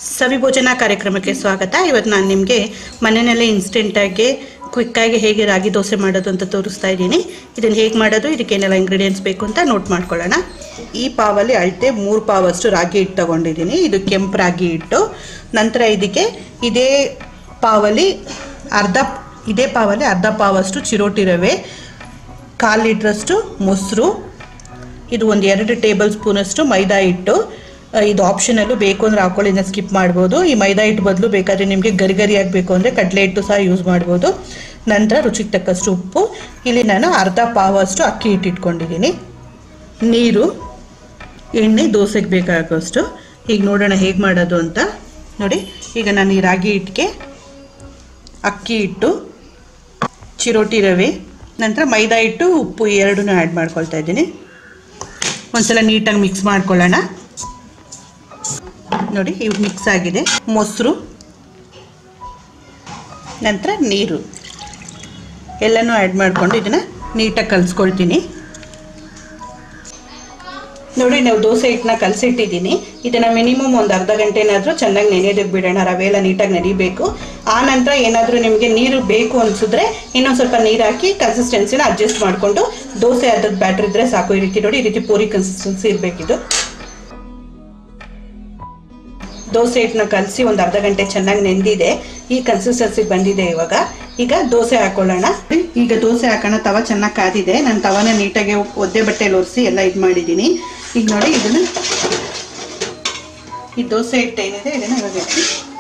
ಸವಿ ಭೋಜನ ಕಾರ್ಯಕ್ರಮಕ್ಕೆ ಸ್ವಾಗತ ಇವತ್ತು ನಾನು ನಿಮಗೆ ಮನೆಯಲ್ಲೇ ಇನ್ಸ್ಟೆಂಟಾಗಿ ಕ್ವಿಕ್ಕಾಗಿ ಹೇಗೆ ರಾಗಿ ದೋಸೆ ಮಾಡೋದು ಅಂತ ತೋರಿಸ್ತಾ ಇದ್ದೀನಿ ಇದನ್ನು ಹೇಗೆ ಮಾಡೋದು ಇದಕ್ಕೇನೆಲ್ಲ ಇಂಗ್ರೀಡಿಯೆಂಟ್ಸ್ ಬೇಕು ಅಂತ ನೋಟ್ ಮಾಡ್ಕೊಳ್ಳೋಣ ಈ ಪಾವಲ್ಲಿ ಅಳತೆ ಮೂರು ಪಾವಷ್ಟು ರಾಗಿ ಹಿಟ್ಟು ತಗೊಂಡಿದ್ದೀನಿ ಇದು ಕೆಂಪು ರಾಗಿ ಹಿಟ್ಟು ನಂತರ ಇದಕ್ಕೆ ಇದೇ ಪಾವಲ್ಲಿ ಅರ್ಧ ಇದೇ ಪಾವಲ್ಲಿ ಅರ್ಧ ಪಾವಷ್ಟು ಚಿರೋಟಿ ರವೆ ಕಾಲು ಲೀಟ್ರಷ್ಟು ಮೊಸರು ಇದು ಒಂದು ಎರಡು ಟೇಬಲ್ ಸ್ಪೂನಷ್ಟು ಮೈದಾ ಹಿಟ್ಟು ಆ, ಇದು ಆಪ್ಷನಲ್ಲು ಬೇಕು ಅಂದರೆ ಹಾಕೊಳ್ಳಿಂದ ಸ್ಕಿಪ್ ಮಾಡ್ಬೋದು ಈ ಮೈದಾ ಹಿಟ್ಟು ಬದಲು ಬೇಕಾದರೆ ನಿಮಗೆ ಗರಿ ಗರಿ ಆಗಬೇಕು ಅಂದರೆ ಕಡಲೆ ಹಿಟ್ಟು ಸಹ ಯೂಸ್ ಮಾಡ್ಬೋದು ನಂತರ ರುಚಿಗೆ ತಕ್ಕಷ್ಟು ಉಪ್ಪು ಇಲ್ಲಿ ನಾನು ಅರ್ಧ ಪಾವಷ್ಟು ಅಕ್ಕಿ ಹಿಟ್ಟು ಇಟ್ಕೊಂಡಿದ್ದೀನಿ ನೀರು ಎಣ್ಣೆ ದೋಸೆಗೆ ಬೇಕಾಗೋಷ್ಟು ಈಗ ನೋಡೋಣ ಹೇಗೆ ಮಾಡೋದು ಅಂತ ನೋಡಿ ಈಗ ನಾನು ಈ ರಾಗಿ ಹಿಟ್ಟಿಗೆ ಅಕ್ಕಿ ಹಿಟ್ಟು ಚಿರೋಟಿ ರವೆ ನಂತರ ಮೈದಾ ಹಿಟ್ಟು ಉಪ್ಪು ಈ ಎರಡನ್ನೂ ಆ್ಯಡ್ ಮಾಡ್ಕೊಳ್ತಾ ಇದ್ದೀನಿ ಒಂದ್ಸಲ ನೀಟಾಗಿ ಮಿಕ್ಸ್ ಮಾಡ್ಕೊಳ್ಳೋಣ ನೋಡಿ ಇವು ಮಿಕ್ಸ್ ಆಗಿದೆ ಮೊಸರು ನಂತರ ನೀರು ಎಲ್ಲನೂ ಆ್ಯಡ್ ಮಾಡಿಕೊಂಡು ಇದನ್ನು ನೀಟಾಗಿ ಕಲಿಸ್ಕೊಳ್ತೀನಿ ನೋಡಿ ನಾವು ದೋಸೆ ಹಿಟ್ಟನ್ನ ಕಲಸಿಟ್ಟಿದ್ದೀನಿ ಇದನ್ನು ಮಿನಿಮಮ್ ಒಂದು ಅರ್ಧ ಗಂಟೆನಾದರೂ ಚೆನ್ನಾಗಿ ನೆನೆಯೋದಕ್ಕೆ ಬಿಡೋಣ ರವೆ ಎಲ್ಲ ನೀಟಾಗಿ ನೆಡಿಬೇಕು ಆ ನಂತರ ಏನಾದರೂ ನಿಮಗೆ ನೀರು ಬೇಕು ಅನಿಸಿದ್ರೆ ಇನ್ನೊಂದು ಸ್ವಲ್ಪ ನೀರು ಹಾಕಿ ಕನ್ಸಿಸ್ಟೆನ್ಸಿನ ಅಡ್ಜಸ್ಟ್ ಮಾಡಿಕೊಂಡು ದೋಸೆ ಅದ್ರದ್ದು ಬ್ಯಾಟ್ರ್ ಇದ್ದರೆ ಸಾಕು ಈ ರೀತಿ ನೋಡಿ ಈ ರೀತಿ ಪೂರಿ ಕನ್ಸಿಸ್ಟೆನ್ಸಿ ಇರಬೇಕಿದು ದೋಸೆ ಹಿಟ್ಟನ್ನ ಕಲಸಿ ಒಂದು ಅರ್ಧ ಗಂಟೆ ಚೆನ್ನಾಗಿ ನೆಂದಿದೆ ಈ ಕನ್ಸಿಸ್ಟೆನ್ಸಿ ಬಂದಿದೆ ಇವಾಗ ಈಗ ದೋಸೆ ಹಾಕೊಳ್ಳೋಣ ಈಗ ದೋಸೆ ಹಾಕೋಣ ತವ ಚೆನ್ನಾಗಿ ಕಾದಿದೆ ನಾನು ತವನ ನೀಟಾಗಿ ಒದ್ದೆ ಬಟ್ಟೆಲಿ ಒರೆಸಿ ಎಲ್ಲ ಇದು ಮಾಡಿದ್ದೀನಿ ಈಗ ನೋಡಿ ಇದನ್ನು ಈ ದೋಸೆ ಹಿಟ್ಟು ಏನಿದೆ ಇದನ್ನು ಇವಾಗ ಹಾಕಿ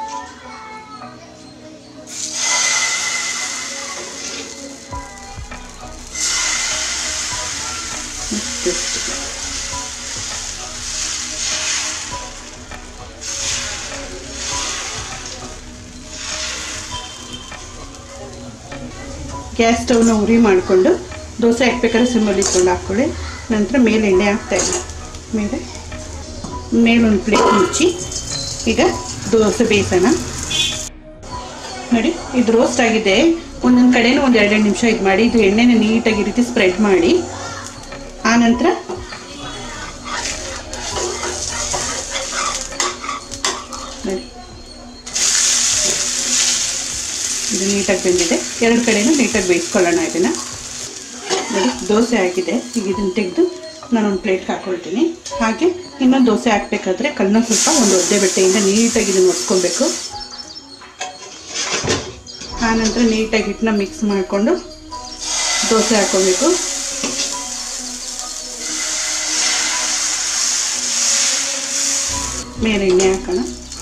ಗ್ಯಾಸ್ ಸ್ಟವ್ನ ಉರಿ ಮಾಡಿಕೊಂಡು ದೋಸೆ ಹಾಕ್ಬೇಕಾದ್ರೆ ಸಿಮ್ಮಲ್ಲಿ ಇಟ್ಕೊಂಡು ಹಾಕ್ಕೊಳ್ಳಿ ನಂತರ ಮೇಲೆ ಎಣ್ಣೆ ಹಾಕ್ತಾ ಇಲ್ಲ ಮೇಲೆ ಮೇಲೊಂದು ಪ್ಲೇಟ್ ಮುಚ್ಚಿ ಈಗ ದೋಸೆ ಬೇಯಿಸೋಣ ನೋಡಿ ಇದು ರೋಸ್ಟ್ ಆಗಿದೆ ಒಂದೊಂದು ಕಡೆನೂ ಒಂದು ಎರಡೆರಡು ನಿಮಿಷ ಇದು ಮಾಡಿ ಇದು ಎಣ್ಣೆನ ನೀಟಾಗಿ ಈ ರೀತಿ ಸ್ಪ್ರೆಡ್ ಮಾಡಿ ಆ ನಂತರ ನೋಡಿ ಇದು ನೀಟಾಗಿ ಬೆಂದಿದೆ ಎರಡು ಕಡೆನೂ ನೀಟಾಗಿ ಬೇಯಿಸ್ಕೊಳ್ಳೋಣ ಇದನ್ನು ನೋಡಿ ದೋಸೆ ಆಗಿದೆ ಈಗ ಇದನ್ನು ತೆಗೆದು ನಾನೊಂದು ಪ್ಲೇಟ್ಗೆ ಹಾಕ್ಕೊಳ್ತೀನಿ ಹಾಗೆ ಇನ್ನೊಂದು ದೋಸೆ ಹಾಕಬೇಕಾದ್ರೆ ಕಲ್ಲನ್ನ ಸ್ವಲ್ಪ ಒಂದು ಒದ್ದೆ ಬಟ್ಟೆಯಿಂದ ನೀಟಾಗಿ ಇದನ್ನು ಒರೆಸ್ಕೊಬೇಕು ಆನಂತರ ನೀಟಾಗಿ ಹಿಟ್ಟನ್ನ ಮಿಕ್ಸ್ ಮಾಡಿಕೊಂಡು ದೋಸೆ ಹಾಕ್ಕೊಬೇಕು ಮೇಲೆ ಎಣ್ಣೆ ಹಾಕೋಣ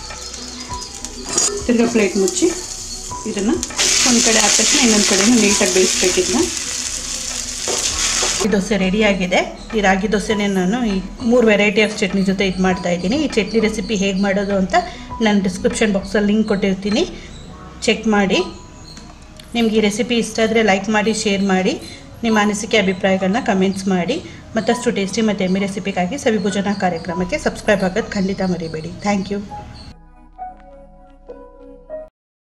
ತಿರ್ಗಾ ಪ್ಲೇಟ್ ಮುಚ್ಚಿ ಇದನ್ನು ಒಂದು ಕಡೆ ಆದ ತಕ್ಷಣ ಇನ್ನೊಂದು ಕಡೆನೂ ನೀಟಾಗಿ ಬೇಯಿಸ್ಬೇಕು ಇದನ್ನ ಈ ದೋಸೆ ರೆಡಿಯಾಗಿದೆ ಈ ರಾಗಿ ದೋಸೆನೇ ನಾನು ಈ ಮೂರು ವೆರೈಟಿ ಆಫ್ ಚಟ್ನಿ ಜೊತೆ ಇದು ಮಾಡ್ತಾ ಇದ್ದೀನಿ ಈ ಚಟ್ನಿ ರೆಸಿಪಿ ಹೇಗೆ ಮಾಡೋದು ಅಂತ ನಾನು ಡಿಸ್ಕ್ರಿಪ್ಷನ್ ಬಾಕ್ಸಲ್ಲಿ ಲಿಂಕ್ ಕೊಟ್ಟಿರ್ತೀನಿ ಚೆಕ್ ಮಾಡಿ ನಿಮ್ಗೆ ಈ ರೆಸಿಪಿ ಇಷ್ಟ ಆದರೆ ಲೈಕ್ ಮಾಡಿ ಶೇರ್ ಮಾಡಿ ನಿಮ್ಮ ಅನಿಸಿಕೆ ಅಭಿಪ್ರಾಯಗಳನ್ನ ಕಮೆಂಟ್ಸ್ ಮಾಡಿ ಮತ್ತಷ್ಟು ಟೇಸ್ಟಿ ಮತ್ತು ಎಮ್ಮಿ ರೆಸಿಪಿಗಾಗಿ ಸವಿಭೋಜನಾ ಕಾರ್ಯಕ್ರಮಕ್ಕೆ ಸಬ್ಸ್ಕ್ರೈಬ್ ಆಗೋದು ಖಂಡಿತ ಮರಿಬೇಡಿ ಥ್ಯಾಂಕ್ ಯು